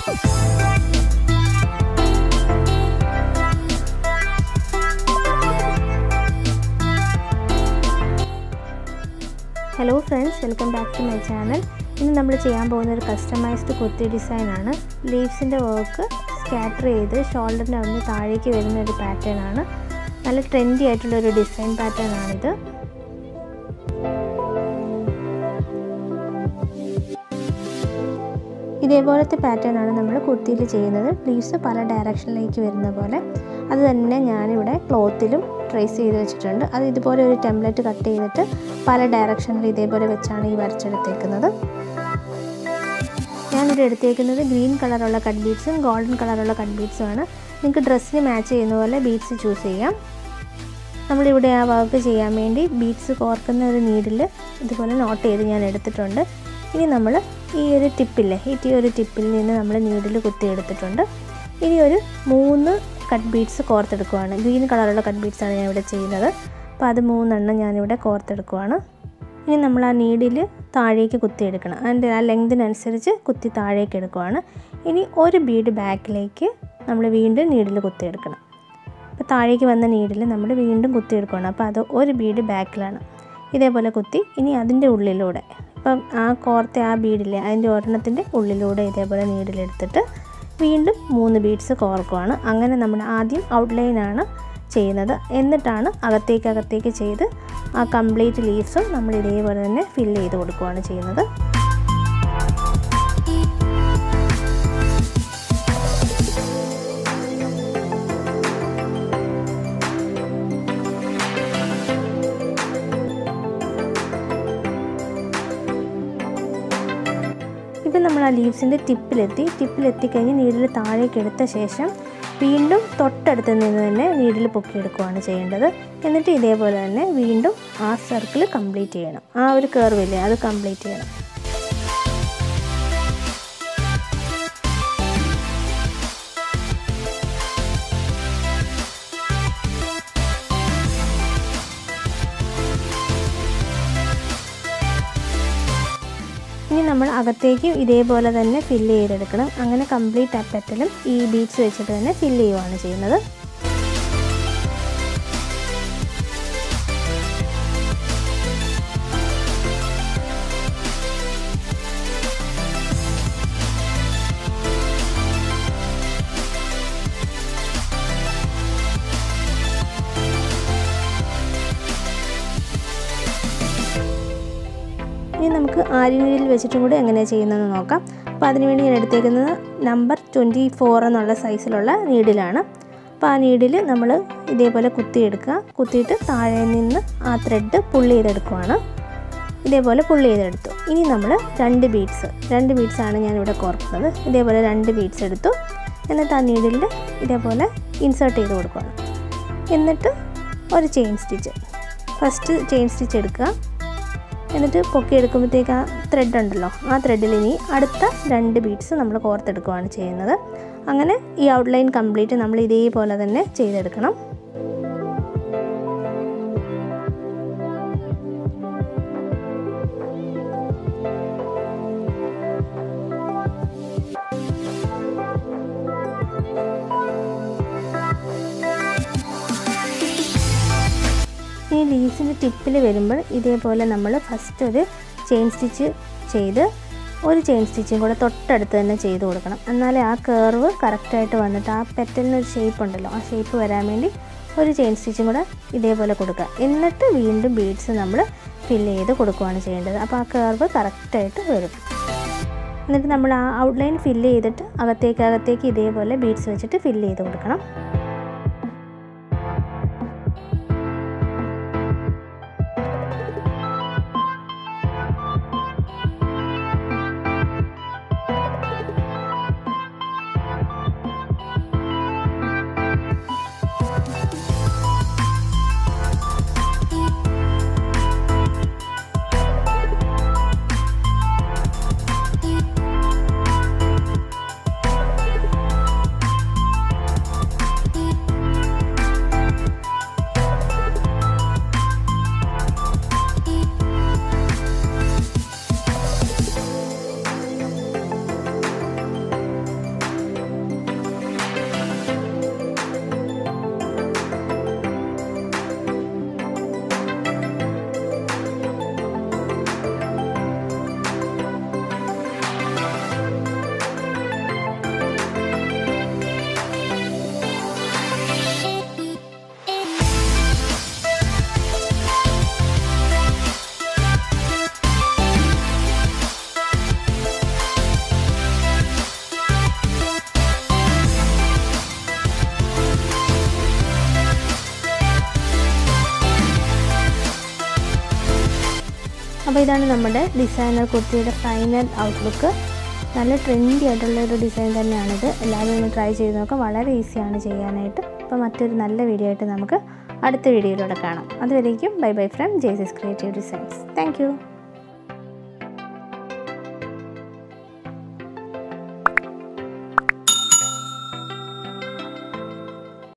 hello friends welcome back to my channel ഇന്ന് നമ്മൾ ചെയ്യാൻ പോകുന്ന ഒരു കസ്റ്റമൈസ്ഡ് കുർത്തി ഡിസൈനാണ് ലീവ്സിൻ്റെ വർക്ക് സ്കാറ്റർ ചെയ്ത് ഷോൾഡറിൻ്റെ അവിടെ താഴേക്ക് വരുന്ന ഒരു പാറ്റേൺ ആണ് നല്ല ട്രെൻഡി ആയിട്ടുള്ള ഒരു ഡിസൈൻ പാറ്റേൺ ആണിത് ഇതേപോലത്തെ പാറ്റേൺ ആണ് നമ്മൾ കുർത്തിയിൽ ചെയ്യുന്നത് ലീവ്സ് പല ഡയറക്ഷനിലേക്ക് വരുന്ന പോലെ അത് തന്നെ ഞാനിവിടെ ക്ലോത്തിലും ട്രേസ് ചെയ്ത് വെച്ചിട്ടുണ്ട് അത് ഇതുപോലെ ഒരു ടെംപ്ലേറ്റ് കട്ട് ചെയ്തിട്ട് പല ഡയറക്ഷനിൽ ഇതേപോലെ വെച്ചാണ് ഈ വരച്ചെടുത്തേക്കുന്നത് ഞാനിവിടെ എടുത്തേക്കുന്നത് ഗ്രീൻ കളറുള്ള കട്ട് ബീഡ്സും ഗോൾഡൻ കളറുള്ള കട്ട് ബീഡ്സും ആണ് നിങ്ങൾക്ക് ഡ്രസ്സിന് മാച്ച് ചെയ്യുന്ന പോലെ ബീഡ്സ് ചൂസ് ചെയ്യാം നമ്മളിവിടെ ആ വർക്ക് ചെയ്യാൻ വേണ്ടി ബീഡ്സ് കോർക്കുന്ന ഒരു നീഡിൽ ഇതുപോലെ നോട്ട് ചെയ്ത് ഞാൻ എടുത്തിട്ടുണ്ട് ഇനി നമ്മൾ ഈ ഒരു ടിപ്പില്ലേ ഈ ഒരു ടിപ്പിൽ നിന്ന് നമ്മൾ നീഡിൽ കുത്തി എടുത്തിട്ടുണ്ട് ഇനി ഒരു മൂന്ന് കട്ട് ബീഡ്സ് കോർത്തെടുക്കുവാണ് ഗ്രീൻ കളറുള്ള കട്ട് ബീഡ്സാണ് ഞാൻ ഇവിടെ ചെയ്യുന്നത് അപ്പോൾ അത് മൂന്നെണ്ണം ഞാനിവിടെ കോർത്തെടുക്കുവാണ് ഇനി നമ്മൾ ആ നീഡിൽ താഴേക്ക് കുത്തിയെടുക്കണം അതിൻ്റെ ആ ലെങ്തിനനുസരിച്ച് കുത്തി താഴേക്ക് എടുക്കുവാണ് ഇനി ഒരു ബീഡ് ബാക്കിലേക്ക് നമ്മൾ വീണ്ടും നീഡിൽ കുത്തിയെടുക്കണം അപ്പോൾ താഴേക്ക് വന്ന നീഡിൽ നമ്മൾ വീണ്ടും കുത്തിയെടുക്കണം അപ്പോൾ അത് ഒരു ബീഡ് ബാക്കിലാണ് ഇതേപോലെ കുത്തി ഇനി അതിൻ്റെ ഉള്ളിലൂടെ ഇപ്പം ആ കോർത്തെ ആ ബീഡില്ലേ അതിൻ്റെ ഒരെണ്ണത്തിൻ്റെ ഉള്ളിലൂടെ ഇതേപോലെ നീഡിലെടുത്തിട്ട് വീണ്ടും മൂന്ന് ബീഡ്സ് കോർക്കുവാണ് അങ്ങനെ നമ്മൾ ആദ്യം ഔട്ട്ലൈനാണ് ചെയ്യുന്നത് എന്നിട്ടാണ് അകത്തേക്ക് അകത്തേക്ക് ചെയ്ത് ആ കംപ്ലീറ്റ് ലീവ്സും നമ്മൾ ഇതേപോലെ തന്നെ ഫില്ല് ചെയ്ത് കൊടുക്കുകയാണ് ചെയ്യുന്നത് ഇപ്പം നമ്മൾ ആ ലീവ്സിൻ്റെ ടിപ്പിലെത്തി ടിപ്പിലെത്തിക്കഴിഞ്ഞ് നീഡിൽ താഴേക്ക് എടുത്ത ശേഷം വീണ്ടും തൊട്ടടുത്ത് നിന്ന് തന്നെ നീഡിൽ പൊക്കിയെടുക്കുകയാണ് ചെയ്യേണ്ടത് എന്നിട്ട് ഇതേപോലെ തന്നെ വീണ്ടും ആ സർക്കിൾ കംപ്ലീറ്റ് ചെയ്യണം ആ ഒരു കർവില്ലേ അത് കംപ്ലീറ്റ് ചെയ്യണം ഇനി നമ്മൾ അകത്തേക്ക് ഇതേപോലെ തന്നെ ഫില്ല് ചെയ്തെടുക്കണം അങ്ങനെ കംപ്ലീറ്റ് ആ പെറ്റലും ഈ ബീഡ്സ് വെച്ചിട്ട് തന്നെ ഫില്ല് ചെയ്യുകയാണ് ചെയ്യുന്നത് ഇനി നമുക്ക് ആര്യനിൽ വെച്ചിട്ടും കൂടി എങ്ങനെയാണ് ചെയ്യുന്നതെന്ന് നോക്കാം അപ്പോൾ അതിനുവേണ്ടി ഞാൻ എടുത്തേക്കുന്നത് നമ്പർ ട്വൻറ്റി ഫോർ എന്നുള്ള സൈസിലുള്ള നീഡിലാണ് അപ്പോൾ ആ നീഡിൽ നമ്മൾ ഇതേപോലെ കുത്തിയെടുക്കുക കുത്തിയിട്ട് താഴെ നിന്ന് ആ ത്രെഡ് പുള്ളി ചെയ്തെടുക്കുവാണ് ഇതേപോലെ പുള്ളി ചെയ്തെടുത്തു ഇനി നമ്മൾ രണ്ട് ബീഡ്സ് രണ്ട് ബീഡ്സാണ് ഞാനിവിടെ കോർക്കുന്നത് ഇതേപോലെ രണ്ട് ബീഡ്സ് എടുത്തു എന്നിട്ട് ആ നീഡിൽ ഇതേപോലെ ഇൻസേർട്ട് ചെയ്ത് കൊടുക്കുകയാണ് എന്നിട്ട് ഒരു chain stitch first chain stitch എടുക്കുക എന്നിട്ട് പൊക്കി എടുക്കുമ്പോഴത്തേക്ക് ആ ത്രെഡ് ഉണ്ടല്ലോ ആ ത്രെഡിൽ ഇനി അടുത്ത രണ്ട് ബീഡ്സ് നമ്മൾ കോർത്തെടുക്കുകയാണ് ചെയ്യുന്നത് അങ്ങനെ ഈ ഔട്ട്ലൈൻ കംപ്ലീറ്റ് നമ്മൾ ഇതേപോലെ തന്നെ ചെയ്തെടുക്കണം ഈ ലീവ്സിൻ്റെ ടിപ്പിൽ വരുമ്പോൾ ഇതേപോലെ നമ്മൾ ഫസ്റ്റ് ഒരു ചെയിൻ സ്റ്റിച്ച് ചെയ്ത് ഒരു ചെയിൻ സ്റ്റിച്ചും കൂടെ തൊട്ടടുത്ത് തന്നെ ചെയ്ത് കൊടുക്കണം എന്നാലേ ആ കേർവ് കറക്റ്റായിട്ട് വന്നിട്ട് ആ പെറ്റലിന് ഒരു ഷേപ്പ് ഉണ്ടല്ലോ ആ ഷേപ്പ് വരാൻ വേണ്ടി ഒരു ചെയിൻ സ്റ്റിച്ചും കൂടെ ഇതേപോലെ കൊടുക്കുക എന്നിട്ട് വീണ്ടും ബീഡ്സ് നമ്മൾ ഫില്ല് ചെയ്ത് കൊടുക്കുകയാണ് ചെയ്യേണ്ടത് അപ്പോൾ ആ കേർവ് കറക്റ്റായിട്ട് വരും എന്നിട്ട് നമ്മൾ ആ ഔട്ട്ലൈൻ ഫില്ല് ചെയ്തിട്ട് അകത്തേക്ക് അകത്തേക്ക് ഇതേപോലെ ബീഡ്സ് വെച്ചിട്ട് ഫില്ല് ചെയ്ത് കൊടുക്കണം അപ്പോൾ ഇതാണ് നമ്മുടെ ഡിസൈനർ കുർത്തിയുടെ ഫൈനൽ ഔട്ട്ലുക്ക് നല്ല ട്രെൻഡി ആയിട്ടുള്ള ഒരു ഡിസൈൻ തന്നെയാണിത് എല്ലാവരും ഒന്ന് ട്രൈ ചെയ്ത് നോക്കാം വളരെ ഈസിയാണ് ചെയ്യാനായിട്ട് അപ്പോൾ മറ്റൊരു നല്ല വീഡിയോ ആയിട്ട് നമുക്ക് അടുത്ത വീഡിയോയിലൂടെ കാണാം അതുവരേക്കും bye bye from Jesus creative designs thank